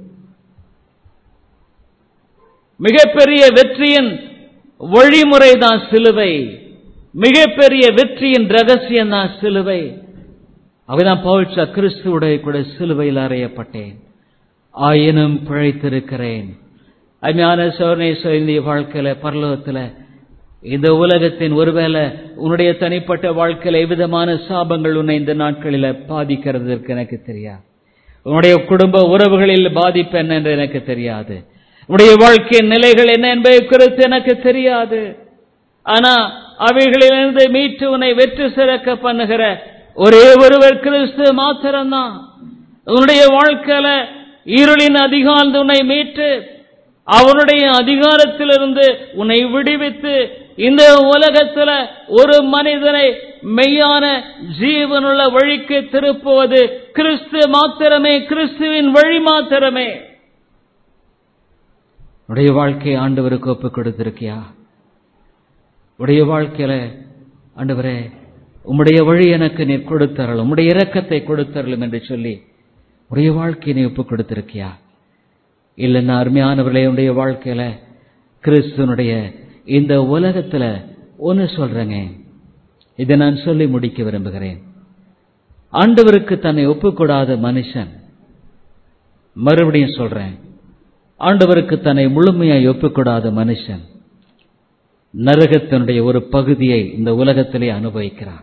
மிகப்பெரிய வெற்றியின் வழிமுறைதான் சிலுவை மிகப்பெரிய வெற்றியின் ரகசியம் தான் சிலுவை அவதான் பவுல்சா கிறிஸ்துவுடைய கூட சிலுவையில் அறையப்பட்டேன் ஆயினும் பிழைத்திருக்கிறேன் அஞ்ஞான சோர்ணை இந்த வாழ்க்கையில பரலோகத்துல இந்த உலகத்தின் ஒருவேளை உன்னுடைய தனிப்பட்ட வாழ்க்கையில எவ்விதமான சாபங்கள் உன்னை இந்த நாட்களில பாதிக்கிறதுக்கு எனக்கு தெரியாது உன்னுடைய குடும்ப உறவுகளில் பாதிப்பு என்ன என்று எனக்கு தெரியாது உன்னுடைய வாழ்க்கையின் நிலைகள் என்ன என்பதை குறித்து எனக்கு தெரியாது ஆனா அவைகளிலிருந்து மீட்டு உன்னை வெற்றி சிறக்க பண்ணுகிற ஒரே ஒருவர் கிறிஸ்து மாத்திரம்தான் உன்னுடைய வாழ்க்கையில இருளின் அதிகாரம் உன்னை மீட்டு அவனுடைய அதிகாரத்திலிருந்து உன்னை விடுவித்து இந்த உலகத்துல ஒரு மனிதனை மெய்யான ஜீவனுள்ள வழிக்கு திருப்புவது கிறிஸ்து மாத்திரமே கிறிஸ்துவின் வழி மாத்திரமே உடைய வாழ்க்கையை ஆண்டவருக்கு ஒப்பு கொடுத்திருக்கியா உடைய வாழ்க்கையில ஆண்டவரே உம்முடைய வழி எனக்கு நீர் கொடுத்தரலும் உம்முடைய இரக்கத்தை கொடுத்தரலும் என்று சொல்லி உடைய வாழ்க்கையை நீ ஒப்பு கொடுத்திருக்கியா இல்லைன்னா அருமையானவர்களே உடைய வாழ்க்கையில கிறிஸ்துவனுடைய இந்த உலகத்துல ஒன்னு சொல்றேங்க இதை நான் சொல்லி முடிக்க விரும்புகிறேன் ஆண்டவருக்கு தன்னை ஒப்புக்கூடாத மனுஷன் மறுபடியும் சொல்றேன் ஆண்டவருக்கு தன்னை முழுமையாய் ஒப்புக்கூடாத மனுஷன் நரகத்தினுடைய ஒரு பகுதியை இந்த உலகத்திலே அனுபவிக்கிறான்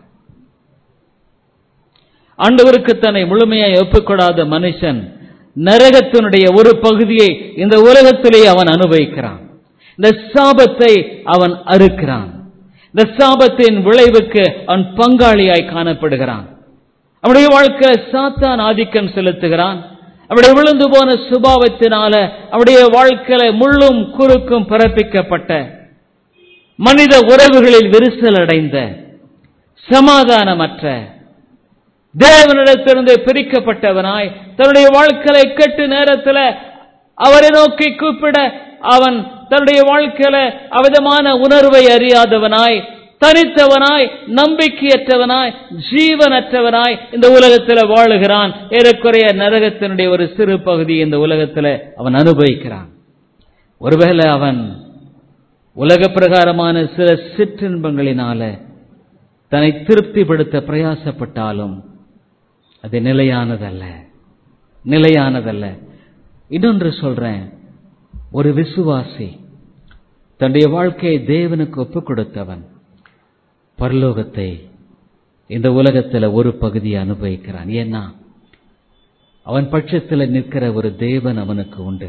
ஆண்டவருக்கு தன்னை முழுமையாய் ஒப்புக்கூடாத மனுஷன் நரகத்தினுடைய ஒரு பகுதியை இந்த உலகத்திலே அவன் அனுபவிக்கிறான் இந்த சாபத்தை அவன் அறுக்கிறான் இந்த சாபத்தின் விளைவுக்கு அவன் பங்காளியாய் காணப்படுகிறான் அவனுடைய வாழ்க்கையில சாத்தான் ஆதிக்கம் செலுத்துகிறான் அவருடைய விழுந்து போன சுபாவத்தினால அவருடைய வாழ்க்கையில முள்ளும் குறுக்கும் பிறப்பிக்கப்பட்ட மனித உறவுகளில் விரிசல் அடைந்த சமாதானமற்ற தேவனிடத்திலிருந்து பிரிக்கப்பட்டவனாய் தன்னுடைய வாழ்க்கையை கெட்டு நேரத்தில் அவரை நோக்கி கூப்பிட அவன் தன்னுடைய வாழ்க்கையில அவிதமான உணர்வை அறியாதவனாய் தனித்தவனாய் நம்பிக்கையற்றவனாய் ஜீவனற்றவனாய் இந்த உலகத்தில் வாழுகிறான் ஏறக்குறைய நரகத்தினுடைய ஒரு சிறு பகுதி இந்த உலகத்தில் அவன் அனுபவிக்கிறான் ஒருவேளை அவன் உலக பிரகாரமான சில சிற்றின்பங்களினால தன்னை திருப்திப்படுத்த பிரயாசப்பட்டாலும் அது நிலையானதல்ல நிலையானதல்ல இன்னொன்று சொல்றேன் ஒரு விசுவாசி தன்னுடைய வாழ்க்கையை தேவனுக்கு ஒப்புக் கொடுத்தவன் பரலோகத்தை இந்த உலகத்தில் ஒரு பகுதியை அனுபவிக்கிறான் ஏன்னா அவன் பட்சத்தில் நிற்கிற ஒரு தேவன் அவனுக்கு உண்டு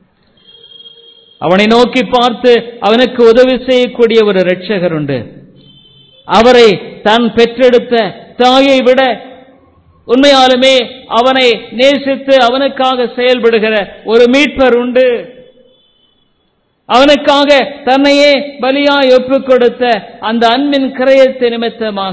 அவனை நோக்கி பார்த்து அவனுக்கு உதவி செய்யக்கூடிய ஒரு இரட்சகர் உண்டு அவரை தான் பெற்றெடுத்த தாயை விட உண்மையாலுமே அவனை நேசித்து அவனுக்காக செயல்படுகிற ஒரு மீட்பர் உண்டு அவனுக்காக தன்னையே பலியாய் ஒப்புக் கொடுத்த அந்த அன்பின் கிரயத்தை நிமித்தமாக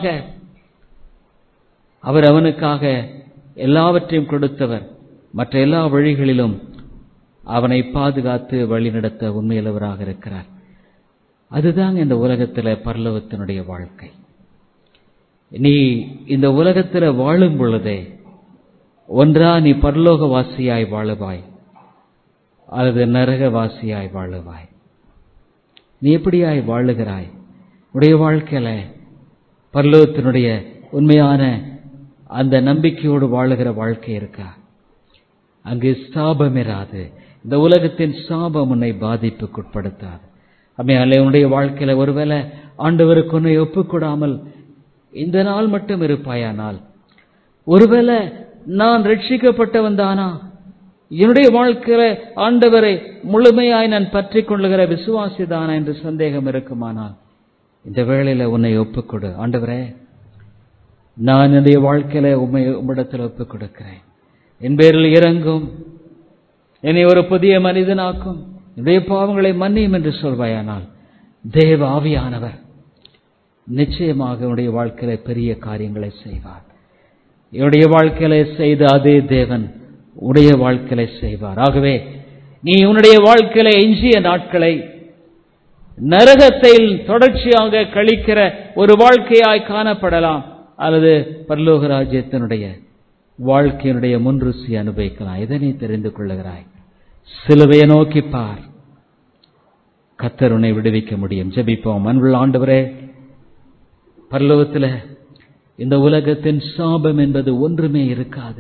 அவர் அவனுக்காக எல்லாவற்றையும் கொடுத்தவர் மற்ற எல்லா வழிகளிலும் அவனை பாதுகாத்து வழிநடத்த உண்மையுள்ளவராக இருக்கிறார் அதுதாங்க இந்த உலகத்தில் பரலோகத்தினுடைய வாழ்க்கை நீ இந்த உலகத்தில் வாழும் பொழுதே ஒன்றா நீ பரலோகவாசியாய் வாழுவாய் அல்லது நரகவாசியாய் வாழுவாய் நீ எப்படியாய் வாழுகிறாய் உடைய வாழ்க்கையில பரலோகத்தினுடைய உண்மையான அந்த நம்பிக்கையோடு வாழுகிற வாழ்க்கை இருக்கா அங்கு சாபம் இராது இந்த உலகத்தின் சாபம் உன்னை பாதிப்புக்குட்படுத்தாது அம்மையாலே உன்னுடைய வாழ்க்கையில ஒருவேளை ஆண்டவருக்கு உன்னை ஒப்புக்கூடாமல் இந்த நாள் மட்டும் இருப்பாயானால் ஒருவேளை நான் ரட்சிக்கப்பட்டவன் தானா என்னுடைய வாழ்க்கையில ஆண்டவரை முழுமையாய் நான் பற்றி கொள்ளுகிற விசுவாசி தானா என்று சந்தேகம் இருக்குமானால் இந்த வேளையில உன்னை ஒப்புக்கொடு ஆண்டவரே நான் என்னுடைய வாழ்க்கையில உண்மை உம்மிடத்தில் ஒப்புக் கொடுக்கிறேன் என் பேரில் இறங்கும் என்னை ஒரு புதிய மனிதனாக்கும் என்னுடைய பாவங்களை மன்னியும் என்று சொல்வாயானால் தேவ ஆவியானவர் நிச்சயமாக உன்னுடைய வாழ்க்கையில பெரிய காரியங்களை செய்வார் என்னுடைய வாழ்க்கையில செய்த அதே தேவன் உடைய வாழ்க்கையில செய்வார் ஆகவே நீ உன்னுடைய வாழ்க்கையில எஞ்சிய நாட்களை நரகத்தில் தொடர்ச்சியாக கழிக்கிற ஒரு வாழ்க்கையாய் காணப்படலாம் அல்லது பரலோக ராஜ்யத்தினுடைய வாழ்க்கையினுடைய முன்ருசி அனுபவிக்கலாம் இதை நீ தெரிந்து கொள்ளுகிறாய் சிலுவையை நோக்கி பார் கத்தர் உன்னை விடுவிக்க முடியும் ஜெபிப்போம் அன்புள்ள ஆண்டவரே பரலோகத்தில் இந்த உலகத்தின் சாபம் என்பது ஒன்றுமே இருக்காது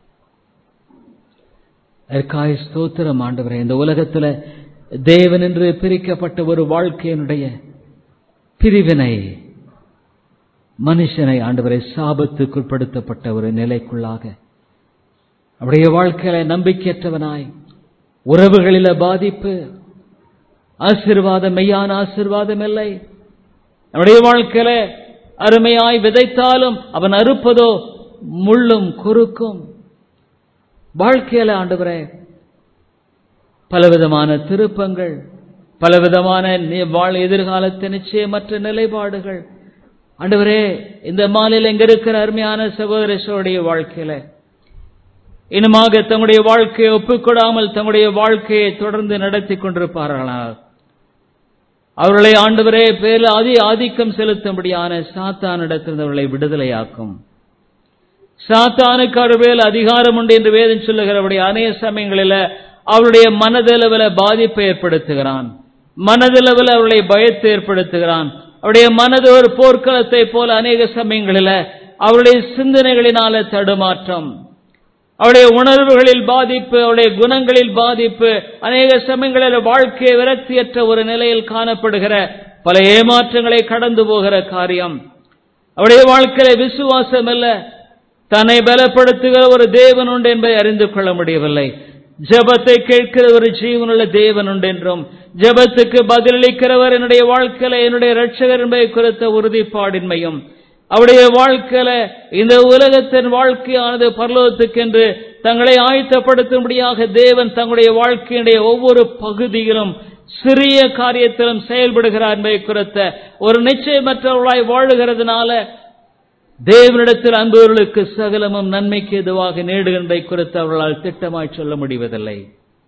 அதற்காய் ஸ்தோத்திரம் ஆண்டவரே இந்த உலகத்தில் தேவன் என்று பிரிக்கப்பட்ட ஒரு வாழ்க்கையினுடைய பிரிவினை மனுஷனை ஆண்டவரை சாபத்துக்குட்படுத்தப்பட்ட ஒரு நிலைக்குள்ளாக அவருடைய வாழ்க்கையில நம்பிக்கையற்றவனாய் உறவுகளில பாதிப்பு ஆசிர்வாதம் மெய்யான ஆசிர்வாதம் இல்லை நம்முடைய வாழ்க்கையில அருமையாய் விதைத்தாலும் அவன் அறுப்பதோ முள்ளும் குறுக்கும் வாழ்க்கையில ஆண்டவரே பலவிதமான திருப்பங்கள் பலவிதமான வாழ் எதிர்காலத்து நிச்சயமற்ற நிலைப்பாடுகள் ஆண்டவரே இந்த மாலையில் எங்க இருக்கிற அருமையான சகோதரர்களுடைய வாழ்க்கையில இனமாக தங்களுடைய வாழ்க்கையை ஒப்புக்கொடாமல் தங்களுடைய வாழ்க்கையை தொடர்ந்து நடத்தி கொண்டிருப்பார்களால் அவர்களை ஆண்டவரே பேரில் அதி ஆதிக்கம் செலுத்தும்படியான சாத்தானிடத்திலிருந்து அவர்களை விடுதலையாக்கும் சாத்தானுக்கு அவர் மேல் அதிகாரம் உண்டு என்று வேதம் சொல்லுகிறபடி அநேக சமயங்களில் அவருடைய மனதளவில் பாதிப்பை ஏற்படுத்துகிறான் மனதளவில் அவர்களை பயத்தை ஏற்படுத்துகிறான் அவருடைய மனது ஒரு போர்க்களத்தை போல அநேக சமயங்களில் அவருடைய சிந்தனைகளினால தடுமாற்றம் அவருடைய உணர்வுகளில் பாதிப்பு அவருடைய குணங்களில் பாதிப்பு அநேக சமயங்களில் வாழ்க்கை விரக்தியற்ற ஒரு நிலையில் காணப்படுகிற பல ஏமாற்றங்களை கடந்து போகிற காரியம் அவருடைய வாழ்க்கையில விசுவாசம் அல்ல தன்னை பலப்படுத்துகிற ஒரு தேவன் உண்டு என்பதை அறிந்து கொள்ள முடியவில்லை ஜபத்தை கேட்கிற ஒரு ஜீவனுள்ள தேவன் உண்டு என்றும் ஜபத்துக்கு பதிலளிக்கிறவர் என்னுடைய வாழ்க்கையில என்னுடைய ரட்சகர் என்பதை குறித்த உறுதிப்பாடின்மையும் அவருடைய வாழ்க்கையில இந்த உலகத்தின் வாழ்க்கையானது பரலோகத்துக்கென்று தங்களை ஆயத்தப்படுத்தும்படியாக தேவன் தங்களுடைய வாழ்க்கையினுடைய ஒவ்வொரு பகுதியிலும் சிறிய காரியத்திலும் செயல்படுகிறார் என்பதை குறித்த ஒரு நிச்சயமற்றவர்களாய் வாழுகிறதுனால தேவனிடத்தில் அன்பவர்களுக்கு சகலமும் நன்மைக்கு எதுவாக நேடுகின்றதை குறித்து அவர்களால் திட்டமாய் சொல்ல முடிவதில்லை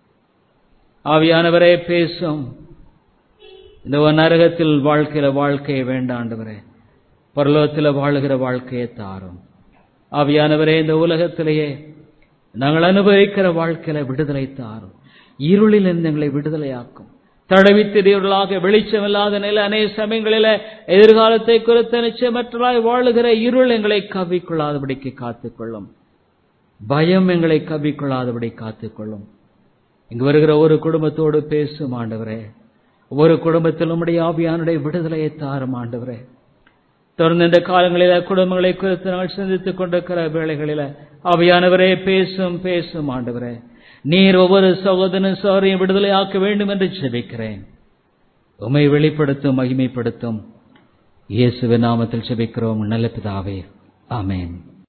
ஆவியானவரே பேசும் இந்த நரகத்தில் வாழ்க்கையில வாழ்க்கையை வேண்டாண்டவரே பரலோகத்தில் வாழுகிற வாழ்க்கையை தாரும் ஆவியானவரே இந்த உலகத்திலேயே நாங்கள் அனுபவிக்கிற வாழ்க்கையில விடுதலை தாரும் இருளில் இருந்து எங்களை விடுதலையாக்கும் தடவி திரியவர்களாக வெளிச்சமில்லாத நிலை அநேக சமயங்களில எதிர்காலத்தை குறித்த நிச்சயமற்றலாய் வாழுகிற இருள் எங்களை கவ்விக்கொள்ளாதபடிக்கு காத்துக்கொள்ளும் பயம் எங்களை கவ்விக்கொள்ளாதபடி காத்துக்கொள்ளும் இங்கு வருகிற ஒரு குடும்பத்தோடு பேசும் ஆண்டவரே ஒவ்வொரு குடும்பத்திலும் உடைய ஆவியானுடைய விடுதலையை தாரும் ஆண்டவரே தொடர்ந்து இந்த காலங்களில குடும்பங்களை குறித்து நாங்கள் சிந்தித்துக் கொண்டிருக்கிற வேளைகளில ஆவியானவரே பேசும் பேசும் ஆண்டவரே நீர் ஒவ்வொரு சகோதரன் சோரையும் விடுதலையாக்க வேண்டும் என்று செபிக்கிறேன் உமை வெளிப்படுத்தும் மகிமைப்படுத்தும் இயேசுவின் நாமத்தில் செபிக்கிறோம் நல்ல பிதாவே ஆமேன்